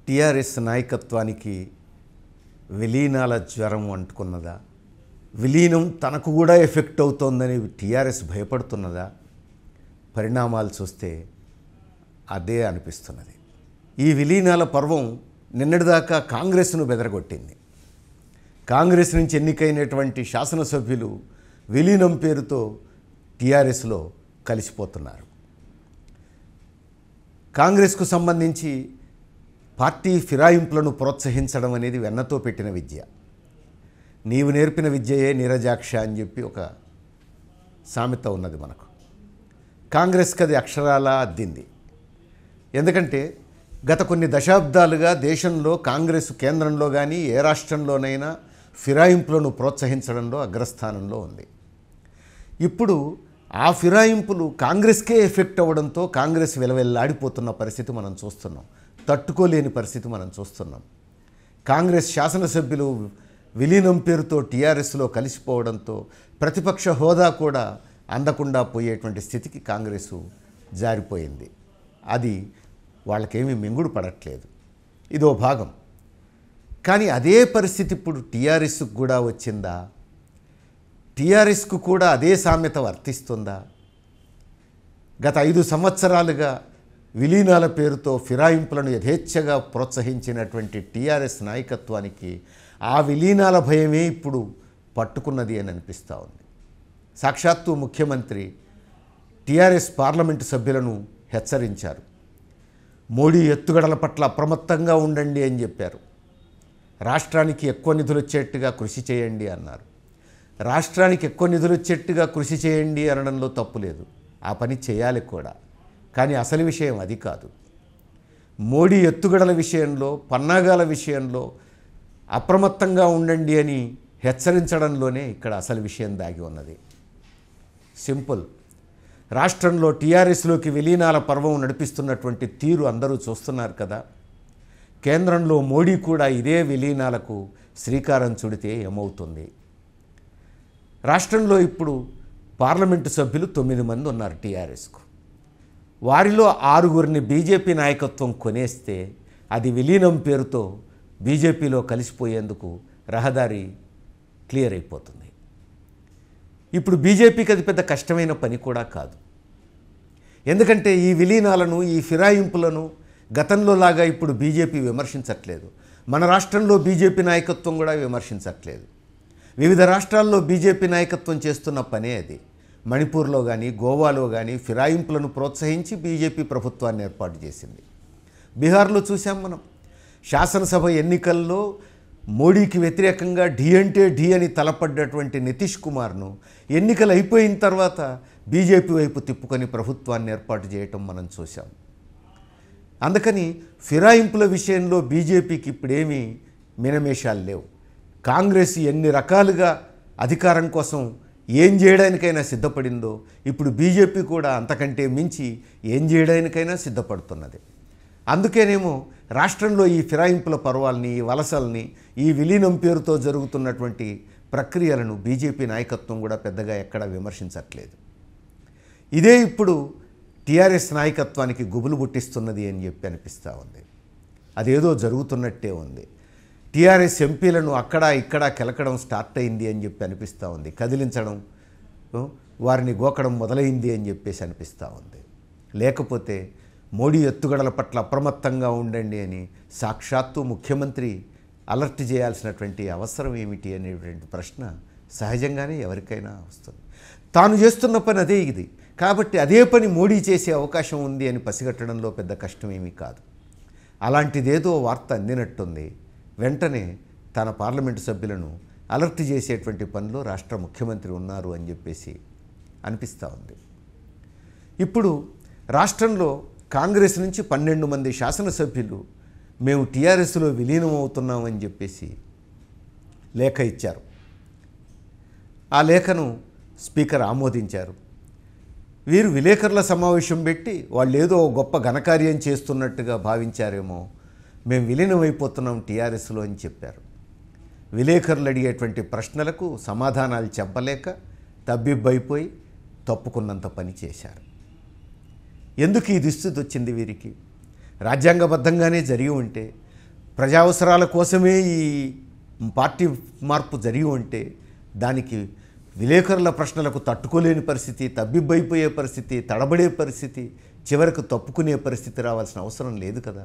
TRS నాయకత్వానికి విలీనాల జ్వరం అంటుకున్నదా విలీనం తనకు కూడా ఎఫెక్ట్ అవుతోందని టీఆర్ఎస్ భయపడుతున్నదా పరిణామాలు చూస్తే అదే అనిపిస్తున్నది ఈ విలీనాల పర్వం నిన్నటిదాకా కాంగ్రెస్ను బెదరగొట్టింది కాంగ్రెస్ నుంచి ఎన్నికైనటువంటి శాసనసభ్యులు విలీనం పేరుతో టీఆర్ఎస్లో కలిసిపోతున్నారు కాంగ్రెస్కు సంబంధించి పార్టీ ఫిరాయింపులను ప్రోత్సహించడం అనేది వెన్నతో పెట్టిన విద్య నీవు నేర్పిన విద్యయే నీరజాక్ష అని చెప్పి ఒక సామెత ఉన్నది మనకు కాంగ్రెస్కి అది అక్షరాలా అద్దింది ఎందుకంటే గత కొన్ని దశాబ్దాలుగా దేశంలో కాంగ్రెస్ కేంద్రంలో కానీ ఏ రాష్ట్రంలోనైనా ఫిరాయింపులను ప్రోత్సహించడంలో అగ్రస్థానంలో ఉంది ఇప్పుడు ఆ ఫిరాయింపులు కాంగ్రెస్కే ఎఫెక్ట్ అవ్వడంతో కాంగ్రెస్ విలవెల్లాడిపోతున్న పరిస్థితి మనం చూస్తున్నాం తట్టుకోలేని పరిస్థితి మనం చూస్తున్నాం కాంగ్రెస్ శాసనసభ్యులు విలీనం పేరుతో టీఆర్ఎస్లో కలిసిపోవడంతో ప్రతిపక్ష హోదా కూడా అందకుండా పోయేటువంటి స్థితికి కాంగ్రెసు జారిపోయింది అది వాళ్ళకేమీ మింగుడు పడట్లేదు ఇదో భాగం కానీ అదే పరిస్థితి ఇప్పుడు టీఆర్ఎస్కు కూడా వచ్చిందా టీఆర్ఎస్కు కూడా అదే సామెత వర్తిస్తుందా గత ఐదు సంవత్సరాలుగా విలీనాల పేరుతో ఫిరాయింపులను యథేచ్ఛగా ప్రోత్సహించినటువంటి టీఆర్ఎస్ నాయకత్వానికి ఆ విలీనాల భయమే ఇప్పుడు పట్టుకున్నది అని అనిపిస్తూ ఉంది సాక్షాత్తు ముఖ్యమంత్రి టీఆర్ఎస్ పార్లమెంటు సభ్యులను హెచ్చరించారు మోడీ ఎత్తుగడల పట్ల అప్రమత్తంగా ఉండండి అని చెప్పారు రాష్ట్రానికి ఎక్కువ నిధులు వచ్చేట్టుగా కృషి చేయండి అన్నారు రాష్ట్రానికి ఎక్కువ నిధులు వచ్చేట్టుగా కృషి చేయండి అనడంలో తప్పు లేదు ఆ పని చేయాలి కూడా కానీ అసలు విషయం అది కాదు మోడీ ఎత్తుగడల విషయంలో పన్నాగాల విషయంలో అప్రమత్తంగా ఉండండి అని హెచ్చరించడంలోనే ఇక్కడ అసలు విషయం దాగి ఉన్నది సింపుల్ రాష్ట్రంలో టీఆర్ఎస్లోకి విలీనాల పర్వం నడిపిస్తున్నటువంటి తీరు అందరూ చూస్తున్నారు కదా కేంద్రంలో మోడీ కూడా ఇదే విలీనాలకు శ్రీకారం చుడితే ఏమవుతుంది రాష్ట్రంలో ఇప్పుడు పార్లమెంటు సభ్యులు తొమ్మిది మంది ఉన్నారు టీఆర్ఎస్కు వారిలో ఆరుగురిని బీజేపీ నాయకత్వం కొనేస్తే అది విలీనం పేరుతో బీజేపీలో కలిసిపోయేందుకు రహదారి క్లియర్ అయిపోతుంది ఇప్పుడు బీజేపీకి అది పెద్ద కష్టమైన పని కూడా కాదు ఎందుకంటే ఈ విలీనాలను ఈ ఫిరాయింపులను గతంలో లాగా ఇప్పుడు బీజేపీ విమర్శించట్లేదు మన రాష్ట్రంలో బీజేపీ నాయకత్వం కూడా విమర్శించట్లేదు వివిధ రాష్ట్రాల్లో బీజేపీ నాయకత్వం చేస్తున్న పనే అది మణిపూర్లో కానీ గోవాలో కానీ ఫిరాయింపులను ప్రోత్సహించి బీజేపీ ప్రభుత్వాన్ని ఏర్పాటు చేసింది బీహార్లో చూసాం మనం శాసనసభ ఎన్నికల్లో మోడీకి వ్యతిరేకంగా ఢీ అంటే ఢీ అని తలపడ్డటువంటి నితీష్ కుమార్ను ఎన్నికలు అయిపోయిన తర్వాత బీజేపీ వైపు తిప్పుకొని ప్రభుత్వాన్ని ఏర్పాటు చేయటం మనం చూసాం అందుకని ఫిరాయింపుల విషయంలో బీజేపీకి ఇప్పుడేమీ మినమేషాలు లేవు కాంగ్రెస్ ఎన్ని రకాలుగా అధికారం కోసం ఏం చేయడానికైనా సిద్ధపడిందో ఇప్పుడు బీజేపీ కూడా అంతకంటే మించి ఏం చేయడానికైనా సిద్ధపడుతున్నది అందుకేనేమో రాష్ట్రంలో ఈ ఫిరాయింపుల పర్వాలని ఈ వలసల్ని ఈ విలీనం పేరుతో జరుగుతున్నటువంటి ప్రక్రియలను బీజేపీ నాయకత్వం కూడా పెద్దగా ఎక్కడ విమర్శించట్లేదు ఇదే ఇప్పుడు టీఆర్ఎస్ నాయకత్వానికి గుబులు పుట్టిస్తున్నది అని చెప్పి అనిపిస్తూ ఉంది అదేదో జరుగుతున్నట్టే ఉంది టీఆర్ఎస్ ఎంపీలను అక్కడ ఇక్కడ కెలకడం స్టార్ట్ అయింది అని చెప్పి అనిపిస్తూ ఉంది కదిలించడం ఉ, వారిని గోకడం మొదలైంది అని చెప్పేసి అనిపిస్తూ ఉంది లేకపోతే మోడీ ఎత్తుగడల పట్ల అప్రమత్తంగా ఉండండి అని సాక్షాత్తు ముఖ్యమంత్రి అలర్ట్ చేయాల్సినటువంటి అవసరం ఏమిటి అనేటువంటి ప్రశ్న సహజంగానే ఎవరికైనా వస్తుంది తాను చేస్తున్న పని అదే ఇది కాబట్టి అదే పని మోడీ చేసే అవకాశం ఉంది అని పసిగట్టడంలో పెద్ద కష్టం ఏమీ కాదు అలాంటిదేదో వార్త అందినట్టుంది వెంటనే తన పార్లమెంటు సభ్యులను అలర్ట్ చేసేటువంటి పనిలో రాష్ట్ర ముఖ్యమంత్రి ఉన్నారు అని చెప్పేసి అనిపిస్తూ ఉంది ఇప్పుడు రాష్ట్రంలో కాంగ్రెస్ నుంచి పన్నెండు మంది శాసనసభ్యులు మేము టీఆర్ఎస్లో విలీనం అవుతున్నామని చెప్పేసి లేఖ ఇచ్చారు ఆ లేఖను స్పీకర్ ఆమోదించారు వీరు విలేకరుల సమావేశం పెట్టి వాళ్ళు ఏదో గొప్ప ఘనకార్యం చేస్తున్నట్టుగా భావించారేమో మేము విలీనం అయిపోతున్నాం టీఆర్ఎస్లో అని చెప్పారు విలేకరులు అడిగేటువంటి ప్రశ్నలకు సమాధానాలు చెప్పలేక తబ్బిబ్బైపోయి తప్పుకున్నంత పని చేశారు ఎందుకు ఈ దుస్థితి వచ్చింది వీరికి రాజ్యాంగబద్ధంగానే జరిగి ఉంటే ప్రజా అవసరాల కోసమే ఈ పార్టీ మార్పు జరిగి ఉంటే దానికి విలేకరుల ప్రశ్నలకు తట్టుకోలేని పరిస్థితి తబ్బిబ్బైపోయే పరిస్థితి తడబడే పరిస్థితి చివరకు తప్పుకునే పరిస్థితి రావాల్సిన అవసరం లేదు కదా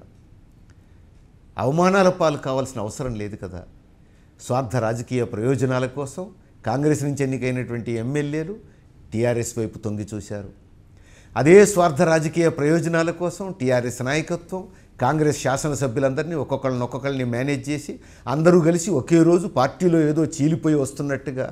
అవమానాల పాలు కావాల్సిన అవసరం లేదు కదా స్వార్థ రాజకీయ ప్రయోజనాల కోసం కాంగ్రెస్ నుంచి ఎన్నికైనటువంటి ఎమ్మెల్యేలు టీఆర్ఎస్ వైపు తొంగి చూశారు అదే స్వార్థ రాజకీయ ప్రయోజనాల కోసం టీఆర్ఎస్ నాయకత్వం కాంగ్రెస్ శాసనసభ్యులందరినీ ఒక్కొక్కళ్ళని ఒక్కొక్కరిని మేనేజ్ చేసి అందరూ కలిసి ఒకే రోజు పార్టీలో ఏదో చీలిపోయి వస్తున్నట్టుగా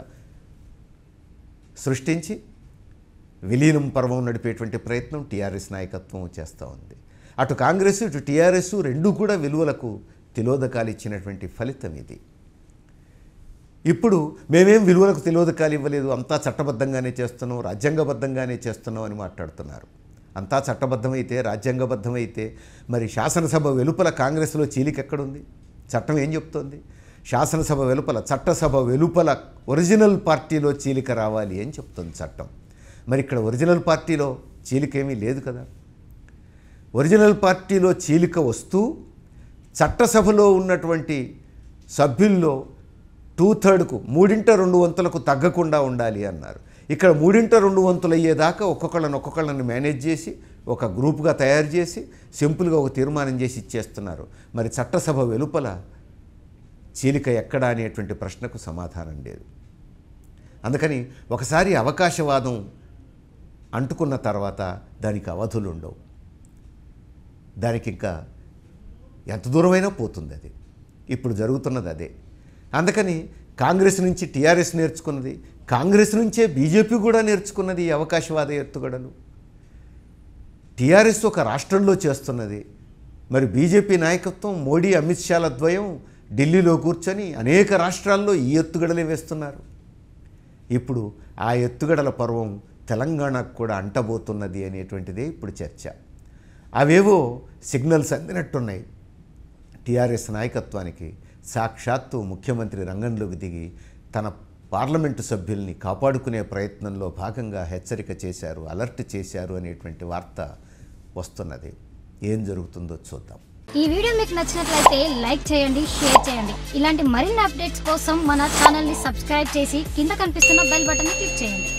సృష్టించి విలీనం పర్వం నడిపేటువంటి ప్రయత్నం టీఆర్ఎస్ నాయకత్వం చేస్తూ ఉంది అటు కాంగ్రెస్ ఇటు టీఆర్ఎస్ రెండూ కూడా విలువలకు తిలోదకాలు ఇచ్చినటువంటి ఫలితం ఇది ఇప్పుడు మేమేం విలువలకు తిలోదకాలు ఇవ్వలేదు అంతా చట్టబద్ధంగానే చేస్తున్నాం రాజ్యాంగబద్ధంగానే చేస్తున్నాం అని మాట్లాడుతున్నారు అంతా చట్టబద్ధమైతే రాజ్యాంగబద్ధమైతే మరి శాసనసభ వెలుపల కాంగ్రెస్లో చీలిక ఎక్కడుంది చట్టం ఏం చెప్తోంది శాసనసభ వెలుపల చట్టసభ వెలుపల ఒరిజినల్ పార్టీలో చీలిక రావాలి అని చెప్తుంది చట్టం మరి ఇక్కడ ఒరిజినల్ పార్టీలో చీలిక ఏమీ లేదు కదా ఒరిజినల్ పార్టీలో చీలిక వస్తూ చట్టసభలో ఉన్నటువంటి సభ్యుల్లో టూ థర్డ్కు మూడింట రెండు వంతులకు తగ్గకుండా ఉండాలి అన్నారు ఇక్కడ మూడింట రెండు వంతులు అయ్యేదాకా ఒక్కొక్కళ్ళని ఒక్కొక్కళ్ళని మేనేజ్ చేసి ఒక గ్రూప్గా తయారు చేసి సింపుల్గా ఒక తీర్మానం చేసి ఇచ్చేస్తున్నారు మరి చట్టసభ వెలుపల చీలిక ఎక్కడా అనేటువంటి ప్రశ్నకు సమాధానం లేదు అందుకని ఒకసారి అవకాశవాదం అంటుకున్న తర్వాత దానికి అవధులు ఉండవు దానికి ఇంకా ఎంత దూరమైనా పోతుంది అది ఇప్పుడు జరుగుతున్నది అదే అందుకని కాంగ్రెస్ నుంచి టీఆర్ఎస్ నేర్చుకున్నది కాంగ్రెస్ నుంచే బీజేపీ కూడా నేర్చుకున్నది ఈ అవకాశవాద ఎత్తుగడలు టీఆర్ఎస్ ఒక రాష్ట్రంలో చేస్తున్నది మరి బీజేపీ నాయకత్వం మోడీ అమిత్ షాల ద్వయం ఢిల్లీలో కూర్చొని అనేక రాష్ట్రాల్లో ఈ ఎత్తుగడలే వేస్తున్నారు ఇప్పుడు ఆ ఎత్తుగడల పర్వం తెలంగాణకు కూడా అంటబోతున్నది అనేటువంటిదే ఇప్పుడు చర్చ అవేవో సిగ్నల్స్ అందినట్టున్నాయి టీఆర్ఎస్ నాయకత్వానికి సాక్షాత్తు ముఖ్యమంత్రి రంగంలోకి దిగి తన పార్లమెంటు సభ్యుల్ని కాపాడుకునే ప్రయత్నంలో భాగంగా హెచ్చరిక చేశారు అలర్ట్ చేశారు అనేటువంటి వార్త వస్తున్నది ఏం జరుగుతుందో చూద్దాం ఈ వీడియో మీకు నచ్చినట్లయితే లైక్ చేయండి షేర్ చేయండి ఇలాంటి మరిన్ని అప్డేట్స్ కోసం మన ఛానల్ ని సబ్స్క్రైబ్ చేసి కింద కనిపిస్తున్న బెల్ బటన్ ని క్లిక్ చేయండి